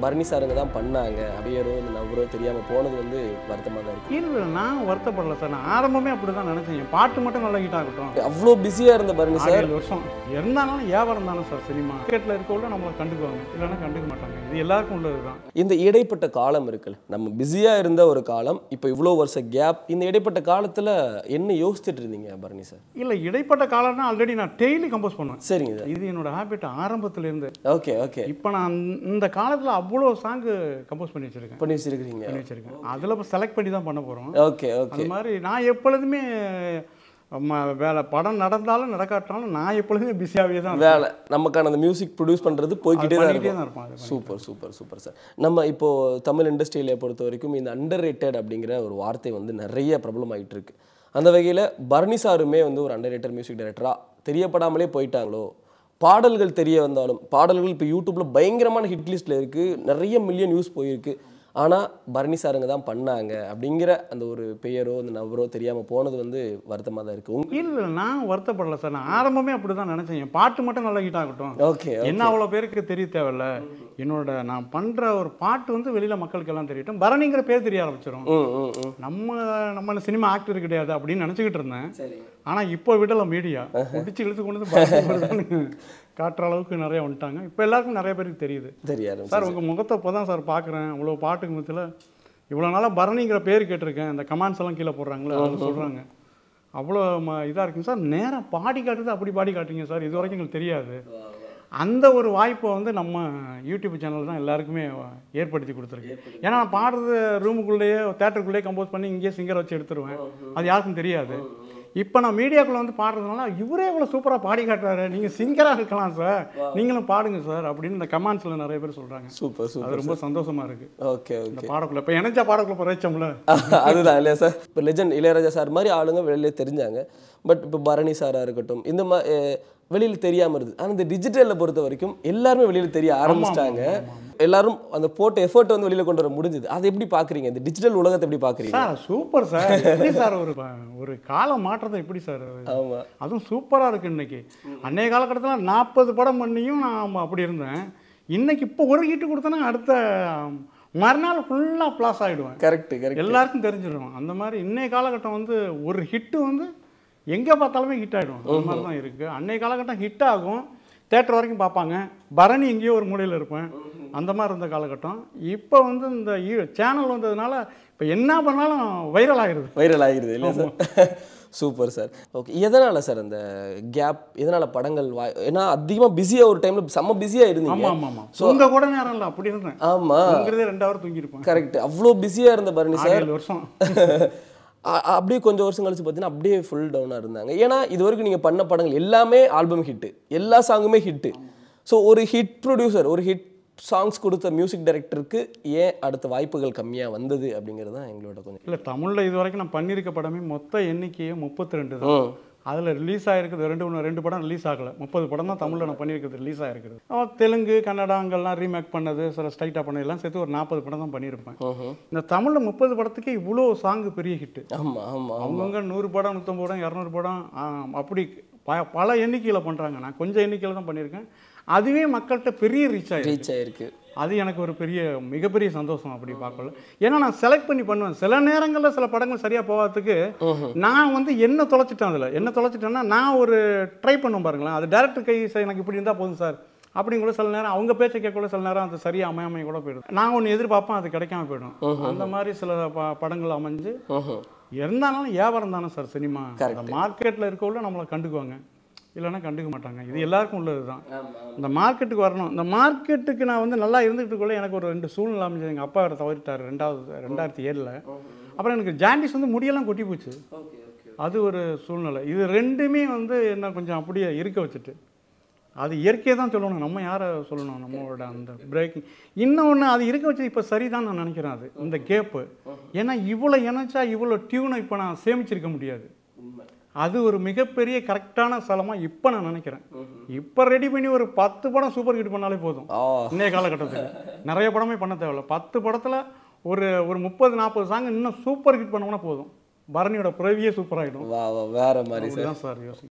பரணி சாருங்க தான் பண்ணாங்க அப்படியோ இந்த நவரோ தெரியாமல் போனது வந்து வருத்தமாக தான் இருக்கு இல்லை நான் வருத்தப்படல சார் நான் ஆரம்பமே அப்படி தான் நினச்சேன் என் பாட்டு மட்டும் நல்லா ஹிட் ஆகட்டும் அவ்வளோ பிஸியாக இருந்த பரணி சார் ஆறு ஏழு வருஷம் இருந்தாலும் வியாபாரம் தானே சார் சினிமா கிரிக்கெட்டில் இருக்கவுள்ள நம்மளை கண்டுக்குவாங்க இல்லைன்னா கண்டுக்க மாட்டாங்க இது எல்லாருக்கும் உள்ளது தான் இந்த இடைப்பட்ட காலம் இருக்குல்ல நம்ம பிஸியாக இருந்த ஒரு காலம் இப்போ இவ்வளோ வருஷ கேப் இந்த இடைப்பட்ட காலத்தில் என்ன யோசிச்சுட்டு இருந்தீங்க பரணி சார் இல்லை இடைப்பட்ட காலம்னா ஆல்ரெடி நான் டெய்லி கம்போஸ் பண்ணுவேன் சரிங்க சார் இது என்னோட ஹேபிட் ஆரம்பத்துல இருந்து ஓகே ஓகே இப்போ நான் இந்த காலத்தில் அவ்வளோ சாங்கு கம்போஸ் பண்ணி வச்சிருக்கேன் பண்ணி வச்சிருக்கிறீங்க பண்ணி வச்சிருக்கேன் அதில் இப்போ செலக்ட் பண்ணி தான் பண்ண போகிறோம் ஓகே ஓகே அது மாதிரி நான் எப்பொழுதுமே ம- வேலை படம் நடந்தாலும் நடக்காட்டாலும் நான் எப்பொழுதுமே பிஸியாகவே தான் இருப்பேன். வேலை நமக்கான அந்த மியூசிக் ப்ரொடியூஸ் பண்ணுறது போய்கிட்டே தான் பண்ணிக்கிட்டே இருக்கும் தான் இருப்பேன் அது சூப்பர் சூப்பர் சூப்பர் சார் நம்ம இப்போ தமிழ் இண்டஸ்ட்ரியில பொறுத்த வரைக்கும் இந்த அண்டர் ரேட்டட் அப்படிங்கிற ஒரு வார்த்தை வந்து நிறைய பிரபலம் ஆயிட்டு இருக்கு அந்த வகையில் பரணி சாருமே வந்து ஒரு அண்டர் ரேட்டட் மியூசிக் டைரக்டராக தெரியப்படாமலே போயிட்டாங்களோ பாடல்கள் தெரிய வந்தாலும் பாடல்கள் இப்போ யூடியூப்ல பயங்கரமான ஹிட் லிஸ்ட்ல இருக்கு நிறைய மில்லியன் வியூஸ் போயிருக்கு ஆனால் பரணி சாருங்க தான் பண்ணாங்க அப்படிங்கிற அந்த ஒரு பெயரோ அந்த நபரோ தெரியாமல் போனது வந்து வருத்தமாக தான் இருக்கு உங்க இல்லை நான் வருத்தப்படல சார் நான் ஆரம்பமே அப்படி தான் நினச்சேன் என் பாட்டு மட்டும் நல்லா ஹிட் ஆகட்டும் ஓகே என்ன அவ்வளோ பேருக்கு தெரிய தேவையில்ல என்னோட நான் பண்ணுற ஒரு பாட்டு வந்து வெளியில் மக்களுக்கு எல்லாம் தெரியட்டும் பரணிங்கிற பேர் தெரிய ஆரம்பிச்சிடும் ம் ம் ம் நம்ம நம்ம சினிமா ஆக்டர் கிடையாது அப்படின்னு நினச்சிக்கிட்டு இருந்தேன் சரி ஆனால் இப்போ விடல மீடியா பிடிச்சி இழுத்து கொண்டு வந்து பரணி வருதான்னு காட்டுற அளவுக்கு நிறைய வந்துட்டாங்க இப்போ எல்லாருக்கும் நிறைய பேருக்கு தெரியுது தெரிய ஆரம்பிச்சு சார் உங்கள் முகத்தை இப்போ தான் சார் பார்க்குறேன் இவ்வளோ பாட்டுக்கு மத்தியில் இவ்வளோ நாளாக பரணிங்கிற பேர் கேட்டிருக்கேன் இந்த கமெண்ட்ஸ் எல்லாம் கீழே போடுறாங்களே அதில் சொல்கிறாங்க அவ்வளோ ம இதாக இருக்குங்க சார் நேராக பாடி காட்டுறது அப்படி பாடி காட்டுறீங்க சார் இது வரைக்கும் எங்களுக்கு தெரியாது அந்த ஒரு வாய்ப்பை வந்து நம்ம யூடியூப் சேனல் தான் எல்லாருக்குமே ஏற்படுத்தி கொடுத்துருக்கு ஏன்னா நான் பாடுறது ரூமுக்குள்ளேயே தேட்டருக்குள்ளேயே கம்போஸ் பண்ணி இங்கேயே சிங்கர் வச்சு எடுத்துருவேன் அது யாருக்கும் தெரியாது இப்போ நான் மீடியாக்குள்ளே வந்து பாடுறதுனால இவரே இவ்வளோ சூப்பராக பாடி காட்டுறாரு நீங்கள் சிங்கராக இருக்கலாம் சார் நீங்களும் பாடுங்க சார் அப்படின்னு இந்த கமெண்ட்ஸில் நிறைய பேர் சொல்கிறாங்க சூப்பர் சூப்பர் அது ரொம்ப சந்தோஷமா இருக்கு ஓகே ஓகே இந்த பாடக்குள்ள இப்போ எனச்சா பாடக்குள்ள பிரச்சம்ல அதுதான் இல்லையா சார் இப்போ லெஜண்ட் இளையராஜா சார் மாதிரி ஆளுங்க வெளியில தெரிஞ்சாங்க பட் இப்போ பரணி சாராக இருக்கட்டும் இந்த மா வெளியில் தெரியாமல் இருக்குது ஆனால் இந்த டிஜிட்டலில் பொறுத்த வரைக்கும் எல்லாருமே வெளியில் தெரிய ஆரம்பிச்சிட்டாங்க எல்லாரும் அந்த போட்ட எஃபர்ட் வந்து வெளியில் கொண்டு வர முடிஞ்சுது அதை எப்படி பார்க்குறீங்க இந்த டிஜிட்டல் உலகத்தை எப்படி பார்க்குறீங்க சார் சூப்பர் சார் எப்படி சார் ஒரு ஒரு கால மாற்றத்தை எப்படி சார் ஆமாம் அதுவும் சூப்பராக இருக்கு இன்னைக்கு அன்னைய காலகட்டத்தில் நாற்பது படம் பண்ணியும் நான் அப்படி இருந்தேன் இன்னைக்கு இப்போ ஒரு ஹிட்டு கொடுத்தனா அடுத்த மறுநாள் ஃபுல்லாக ப்ளாஸ் ஆகிடுவேன் கரெக்ட் கரெக்ட் எல்லாருக்கும் தெரிஞ்சிடும் அந்த மாதிரி இன்னைய காலகட்டம் வந்து ஒரு ஹிட்டு வந்து எங்கே பார்த்தாலுமே ஹிட் ஆகிடும் அந்த மாதிரி தான் இருக்குது அன்னைய காலகட்டம் ஹிட் ஆகும் தேட்டர் வரைக்கும் பார்ப்பாங்க பரணி எங்கேயோ ஒரு மூலையில் இருப்பேன் அந்த மாதிரி இருந்த காலகட்டம் இப்போ வந்து இந்த சேனல் வந்ததுனால இப்போ என்ன பண்ணாலும் வைரல் ஆகிடுது வைரல் ஆகிருது இல்லை சார் சூப்பர் சார் ஓகே எதனால் சார் அந்த கேப் எதனால் படங்கள் வா ஏன்னா அதிகமாக பிஸியாக ஒரு டைமில் செம்ம பிஸியாக இருந்தீங்க ஆமாம் ஆமாம் ஆமாம் தூங்க கூட நேரம் இல்லை அப்படி இருந்தேன் ஆமாம் தூங்குறதே ரெண்டு ஹவர் தூங்கியிருப்பேன் கரெக்ட் அவ்வளோ பிஸியாக இருந்த பரணி சார் ஏழு வருஷம் அ- அப்படியே கொஞ்சம் வருஷம் கழிச்சு பார்த்தீங்கன்னா அப்படியே ஃபுல் டவுனாக இருந்தாங்க ஏன்னா இது வரைக்கும் நீங்கள் பண்ண படங்கள் எல்லாமே ஆல்பம் ஹிட்டு எல்லா சாங்குமே ஹிட்டு ஸோ ஒரு ஹிட் ப்ரொடியூசர் ஒரு ஹிட் சாங்ஸ் கொடுத்த மியூசிக் டைரக்டருக்கு ஏன் அடுத்த வாய்ப்புகள் கம்மியாக வந்தது அப்படிங்கிறது தான் எங்களோட கொஞ்சம் இல்லை தமிழில் இது வரைக்கும் நான் பண்ணியிருக்க படமே மொத்த எண்ணிக்கையே முப்பத்தி ரெண்டு தான் ம் அதில் ரிலீஸ் ஆகிருக்குது ரெண்டு ஒன்று ரெண்டு படம் ரிலீஸ் ஆகலை முப்பது படம் தான் தமிழில் நான் பண்ணியிருக்கிறது ரிலீஸ் ஆகிருக்குது அவன் தெலுங்கு கன்னடா அங்கெல்லாம் ரீமேக் பண்ணது சில ஸ்ட்ரைட்டாக பண்ணது எல்லாம் சேர்த்து ஒரு நாற்பது படம் தான் பண்ணியிருப்பேன் ம்ஹும். இந்த தமிழில் முப்பது படத்துக்கே இவ்வளோ சாங்கு பெரிய ஹிட்டு ஆமாம் ஆமாம் அவங்கவுங்க நூறு படம் நூற்றம்பது படம் இரநூறு படம் ஆம், அப்படி ப பல எண்ணிக்கையில் பண்ணுறாங்க நான் கொஞ்சம் எண்ணிக்கையில் தான் பண்ணியிருக்கேன் அதுவே மக்கள்கிட்ட பெரிய ரீச் ஆகிருக்கு ரீச் ஆயிருக்கு அது எனக்கு ஒரு பெரிய மிகப்பெரிய சந்தோஷம் அப்படி பார்க்கல ஏன்னா நான் செலக்ட் பண்ணி பண்ணுவேன் சில நேரங்களில் சில படங்கள் சரியாக போகாததுக்கு நான் வந்து என்ன தொலைச்சிட்டேன் அதில் என்ன தொலைச்சிட்டேன்னா நான் ஒரு ட்ரை பண்ணுவேன் பாருங்களேன் அது டேரக்டர் கை சார் எனக்கு இப்படி இருந்தால் போதும் சார் அப்படிங்க கூட சில நேரம் அவங்க பேச்சை கேட்கக்கூட சில நேரம் அது சரியாக அமையாமை கூட போயிடும் நான் ஒன்று எதிர்பார்ப்பேன் அது கிடைக்காம போயிடும் அந்த மாதிரி சில ப படங்கள் அமைஞ்சு ம்ஹும். இருந்தாலும் வியாபாரம் தானே சார் சினிமா அந்த மார்க்கெட்டில் இருக்கவுள்ள நம்மளை கண்டுக்குவாங்க இல்லைன்னா கண்டுக்க மாட்டாங்க இது எல்லாருக்கும் உள்ளது தான் இந்த மார்க்கெட்டுக்கு வரணும் இந்த மார்க்கெட்டுக்கு நான் வந்து நல்லா இருந்துகிட்டுக்குள்ள எனக்கு ஒரு ரெண்டு சூழ்நிலை அமைஞ்சது எங்கள் அப்பா வேறு தவறிட்டார் ரெண்டாவது ரெண்டாயிரத்தி ஏழில் அப்புறம் எனக்கு ஜாண்டிஸ் வந்து முடியெல்லாம் கொட்டி போச்சு அது ஒரு சூழ்நிலை இது ரெண்டுமே வந்து என்ன கொஞ்சம் அப்படியே இருக்க வச்சுட்டு அது இயற்கையை தான் சொல்லணும் நம்ம யாரை சொல்லணும் நம்மளோட அந்த பிரேக்கிங் இன்னொன்று அது இருக்க வச்சு இப்போ சரிதான் நான் நினைக்கிறேன் அது இந்த கேப்பு ஏன்னா இவ்வளோ இணைச்சா இவ்வளோ டியூனை இப்போ நான் சேமிச்சிருக்க முடியாது அது ஒரு மிகப்பெரிய கரெக்டான ஸ்தலமாக இப்போ நான் நினைக்கிறேன் இப்போ ரெடி பண்ணி ஒரு பத்து படம் சூப்பர் ஹிட் பண்ணாலே போதும் ஆ இன்றைய காலகட்டத்துக்கு நிறைய படமே பண்ண தேவையில்ல பத்து படத்தில் ஒரு ஒரு முப்பது நாற்பது சாங் இன்னும் சூப்பர் ஹிட் பண்ணோம்னா போதும் பரணியோட பிறவியே சூப்பர் ஆகிடும் வா வா வேற மாதிரி சார் அதுதான் சார் யோசி